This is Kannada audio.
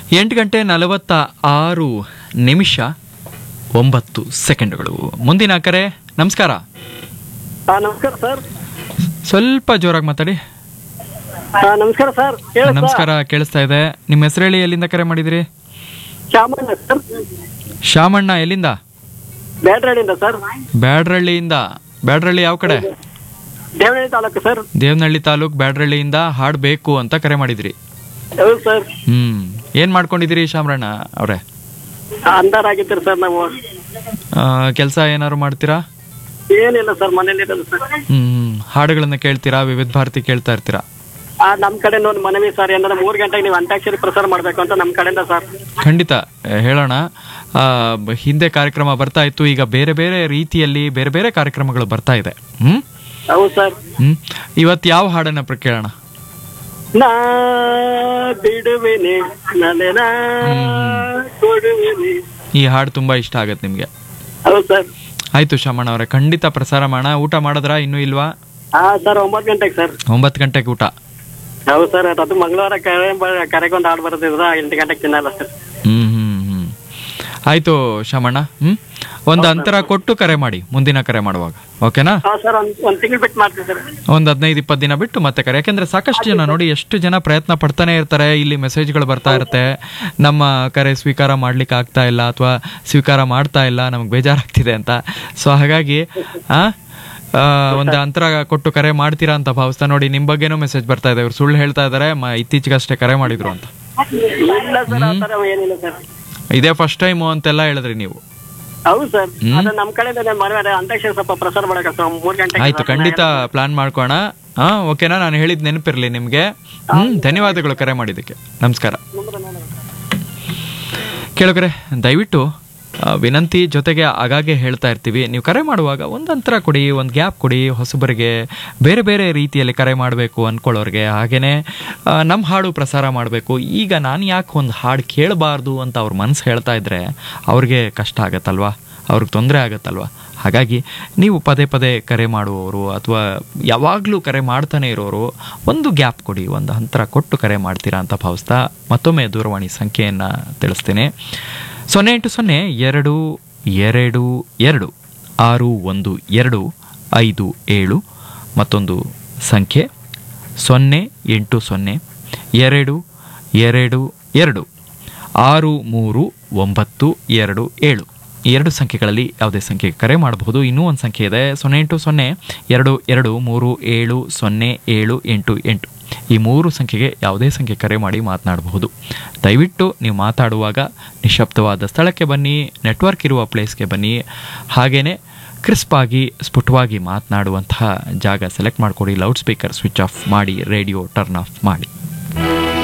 ಎಂಟು ಗಂಟೆ ನಲವತ್ತ ಆರು ನಿಮಿಷ ಒಂಬತ್ತು ಸೆಕೆಂಡ್ಗಳು ಮುಂದಿನ ಕರೆ ನಮಸ್ಕಾರ ಹಾ ನಮಸ್ಕಾರ ಸರ್ ಸ್ವಲ್ಪ ಜೋರಾಗಿ ಮಾತಾಡಿ ಹಾ ನಮಸ್ಕಾರ ಸರ್ ಹೇಳಿ ಸರ್. ನಮಸ್ಕಾರ ಕೇಳಿಸ್ತಾ ಇದೆ ನಿಮ್ಮ ಹೆಸರು ಹೇಳಿ ಎಲ್ಲಿಂದ ಕರೆ ಮಾಡಿದಿರಿ ಶ್ಯಾಮಣ್ಣ ಸರ್ ಶಾಮಣ್ಣ ಎಲ್ಲಿಂದ ಬ್ಯಾಟ್ರಾಡಿಂದ ಸರ್ ಬ್ಯಾಡ್ರಳ್ಳಿಯಿಂದ ಬ್ಯಾಡ್ರಳ್ಳಿ ಯಾವ ಕಡೆ ದೇವನಹಳ್ಳಿ ತಾಲೂಕು ಸರ್ ದೇವನಹಳ್ಳಿ ತಾಲೂಕ್ ಬ್ಯಾಡ್ರಳ್ಳಿಯಿಂದ ಹಾಡ್ ಬೇಕು ಅಂತ ಕರೆ ಮಾಡಿದಿರಿ ಹೌದು ಸರ್ ಹ್ಮ್ ಏನ್ ಮಾಡ್ಕೊಂಡಿದ್ದೀರಿ ಶಾಮರಣ್ಣ ಅವ್ರೆ ಅಂಧಾರ ಆಗಿದ್ದೀರಿ ಸರ್ ನಾವು ಕೆಲಸ ಏನಾದ್ರು ಮಾಡ್ತೀರಾ ಏನಿಲ್ಲ ಸರ್ ಮನೇಲಿ ಇರೋದು ಸರ್ ಹ್ಮ್ ಹಾಡುಗಳನ್ನ ಕೇಳ್ತೀರಾ ವಿವಿಧ ಭಾರತಿ ಕೇಳ್ತಾ ಇರ್ತೀರಾ ಆ ನಮ್ ಕಡೆ ಒಂದು ಮನವಿ ಸರ್ ಏನಂದ್ರೆ ಮೂರ್ ಗಂಟೆಗೆ ನೀವು ಅಂತ್ಯಾಕ್ಷರಿ ಪ್ರಸಾರ ಮಾಡ್ಬೇಕು ಅಂತ ನಮ್ ಕಡೆಯಿಂದ ಸರ್ ಖಂಡಿತ ಆ, ಹೇಳೋಣ ಆ, ಬ- ಹಿಂದೆ ಕಾರ್ಯಕ್ರಮ ಬರ್ತಾ ಇತ್ತು ಈಗ ಬೇರೆ ಬೇರೆ ರೀತಿಯಲ್ಲಿ ಬೇರೆ ಬೇರೆ ಕಾರ್ಯಕ್ರಮಗಳು ಬರ್ತಾ ಇದೆ ಹ್ಮ್ ಹೌದು ಸರ್ ಹ್ಮ್ ಇವತ್ತು ಯಾವ ಹಾಡನ್ನ ಪ್ರ ಕೇಳೋಣ ನಾ ಬಿಡುವಿನಿ ನಲೆನ ಕೊಡುವಿನಿ ಈ ಹಾಡು ತುಂಬಾ ಇಷ್ಟ ಆಗತ್ತೆ ನಿಮ್ಗೆ ಹೌದು ಸರ್ ಆಯ್ತು ಶಾಮಣ್ಣ ಅವರೇ ಖಂಡಿತ ಪ್ರಸಾರ ಮಾಡೋಣ ಊಟ ಮಾಡಿದ್ರಾ ಇನ್ನೂ ಇಲ್ವಾ ಹಾ ಸರ್ ಒಂಬತ್ತು ಗಂಟೆಗೆ ಸರ್ ಒಂಬತ್ತು ಗಂಟೆಗೆ ಊಟ ಹೌದು ಸರ್ ಅದು ಮಂಗಳವಾರ ಕರೆ ಕರೆಗೊಂದು ಹಾಡು ಬರ್ತದ ಎಂಟು ಗಂಟೆಗೆ ತಿನ್ನಲ್ಲ ಸರ್ ಹ್ಮ್ ಹ್ಮ್ ಹ್ಮ್ ಆಯ್ತು ಶಾಮಣ್ಣ ಹ್ಮ್ ಒಂದು ಅಂತರ ಕೊಟ್ಟು ಕರೆ ಮಾಡಿ ಮುಂದಿನ ಕರೆ ಮಾಡುವಾಗ ಓಕೆನಾ ಹಾ ಸರ್ ಒಂದ್ ಒಂದ್ ತಿಂಗಳು ಬಿಟ್ಟು ಮಾಡ್ತೀವಿ ಸರ್ ಒಂದು ಹದಿನೈದು ಇಪ್ಪತ್ತು ದಿನ ಬಿಟ್ಟು ಮತ್ತೆ ಕರೆ ಯಾಕೆಂದ್ರೆ ಸಾಕಷ್ಟು ಜನ ನೋಡಿ ಎಷ್ಟು ಜನ ಪ್ರಯತ್ನ ಪಡ್ತಾನೆ ಇರ್ತಾರೆ ಇಲ್ಲಿ ಮೆಸೇಜ್ಗಳು ಬರ್ತಾ ಇರುತ್ತೆ ನಮ್ಮ ಕರೆ ಸ್ವೀಕಾರ ಮಾಡ್ಲಿಕ್ಕೆ ಆಗ್ತಾ ಇಲ್ಲ ಅಥವಾ ಸ್ವೀಕಾರ ಮಾಡ್ತಾ ಇಲ್ಲ ನಮಗೆ ಬೇಜಾರಾಗ್ತಿದೆ ಅಂತ ಸೊ ಹಾಗಾಗಿ ಆ ಆ, ಒಂದು ಅಂತರ ಕೊಟ್ಟು ಕರೆ ಮಾಡ್ತೀರಾ ಅಂತ ಭಾವಿಸ್ತಾ ನೋಡಿ ನಿಮ್ ಬಗ್ಗೆನೂ ಮೆಸೇಜ್ ಬರ್ತಾ ಇದೆ ಇವ್ರು ಸುಳ್ಳು ಹೇಳ್ತಾ ಇದಾರೆ ಮ- ಇತ್ತೀಚೆಗಷ್ಟೇ ಕರೆ ಮಾಡಿದ್ರು ಅಂತ ಇಲ್ಲ ಸರ್ ಆ ಥರ ಏನಿಲ್ಲ ಸರ್ ಇದೇ ಫಸ್ಟ್ ಟೈಮು ಅಂತೆಲ್ಲ ಹೇಳಿದ್ರಿ ನೀವು ಹೌದು ಸರ್ ಅದು ನಮ್ ಕಡೆಯಿಂದ ಮನವಿ ಅಂತ್ಯಾಕ್ಷರಿ ಸ್ವಲ್ಪ ಪ್ರಸಾರ ಮಾಡಕ ಸರ್ ಮೂರ್ ಗಂಟೆಗೆ ಆಯ್ತು ಖಂಡಿತ ಪ್ಲಾನ್ ಮಾಡ್ಕೋಣ ಹಾ ಓಕೆನಾ ನಾನು ಹೇಳಿದ್ ನೆನಪಿರ್ಲಿ ನಿಮ್ಗೆ ಹ್ಮ್ ಧನ್ಯವಾದಗಳು ಕರೆ ಮಾಡಿದ್ದಕ್ಕೆ ನಮಸ್ಕಾರ ಕೇಳಿದ್ರೆ ದಯವಿಟ್ಟು ಆ, ವಿನಂತಿ ಜೊತೆಗೆ ಆಗಾಗ್ಗೆ ಹೇಳ್ತಾ ಇರ್ತೀವಿ ನೀವು ಕರೆ ಮಾಡುವಾಗ ಒಂದು ಅಂತರ ಕೊಡಿ ಒಂದು ಗ್ಯಾಪ್ ಕೊಡಿ ಹೊಸಬರಿಗೆ ಬೇರೆ ಬೇರೆ ರೀತಿಯಲ್ಲಿ ಕರೆ ಮಾಡಬೇಕು ಅಂದ್ಕೊಳ್ಳೋರಿಗೆ ಹಾಗೆಯೇ ನಮ್ಮ ಹಾಡು ಪ್ರಸಾರ ಮಾಡಬೇಕು ಈಗ ನಾನು ಯಾಕೆ ಒಂದು ಹಾಡು ಕೇಳಬಾರ್ದು ಅಂತ ಅವ್ರ ಮನಸ್ಸು ಹೇಳ್ತಾ ಇದ್ರೆ ಅವ್ರಿಗೆ ಕಷ್ಟ ಆಗತ್ತಲ್ವಾ ಅವ್ರಿಗೆ ತೊಂದರೆ ಆಗತ್ತಲ್ವಾ ಹಾಗಾಗಿ ನೀವು ಪದೇ ಪದೇ ಕರೆ ಮಾಡುವವರು ಅಥವಾ ಯಾವಾಗಲೂ ಕರೆ ಮಾಡ್ತಾನೆ ಇರೋರು ಒಂದು ಗ್ಯಾಪ್ ಕೊಡಿ ಒಂದು ಅಂತರ ಕೊಟ್ಟು ಕರೆ ಮಾಡ್ತೀರಾ ಅಂತ ಭಾವಿಸ್ತಾ ಮತ್ತೊಮ್ಮೆ ದೂರವಾಣಿ ಸಂಖ್ಯೆಯನ್ನು ತಿಳಿಸ್ತೀನಿ ಸೊನ್ನೆ ಎಂಟು ಸೊನ್ನೆ ಎರಡು ಎರಡು ಎರಡು ಆರು ಒಂದು ಎರಡು ಐದು ಏಳು ಮತ್ತೊಂದು ಸಂಖ್ಯೆ ಸೊನ್ನೆ ಎಂಟು ಸೊನ್ನೆ ಎರಡು ಎರಡು ಎರಡು ಆರು ಮೂರು ಒಂಬತ್ತು ಎರಡು ಏಳು ಈ ಎರಡು ಸಂಖ್ಯೆಗಳಲ್ಲಿ ಯಾವುದೇ ಸಂಖ್ಯೆಗೆ ಕರೆ ಮಾಡಬಹುದು ಇನ್ನೂ ಒಂದು ಸಂಖ್ಯೆ ಇದೆ ಸೊನ್ನೆ ಎಂಟು ಸೊನ್ನೆ ಎರಡು ಎರಡು ಮೂರು ಏಳು ಸೊನ್ನೆ ಏಳು ಎಂಟು ಎಂಟು ಈ ಮೂರು ಸಂಖ್ಯೆಗೆ ಯಾವುದೇ ಸಂಖ್ಯೆ ಕರೆ ಮಾಡಿ ಮಾತನಾಡಬಹುದು ದಯವಿಟ್ಟು ನೀವು ಮಾತಾಡುವಾಗ ನಿಶಬ್ದವಾದ ಸ್ಥಳಕ್ಕೆ ಬನ್ನಿ ನೆಟ್ವರ್ಕ್ ಇರುವ ಪ್ಲೇಸ್ಗೆ ಬನ್ನಿ ಹಾಗೆಯೇ ಕ್ರಿಸ್ಪ್ ಆಗಿ ಸ್ಫುಟವಾಗಿ ಮಾತನಾಡುವಂತಹ ಜಾಗ ಸೆಲೆಕ್ಟ್ ಮಾಡಿಕೊಡಿ ಲೌಡ್ ಸ್ಪೀಕರ್ ಸ್ವಿಚ್ ಆಫ್ ಮಾಡಿ ರೇಡಿಯೋ ಟರ್ನ್ ಆಫ್ ಮಾಡಿ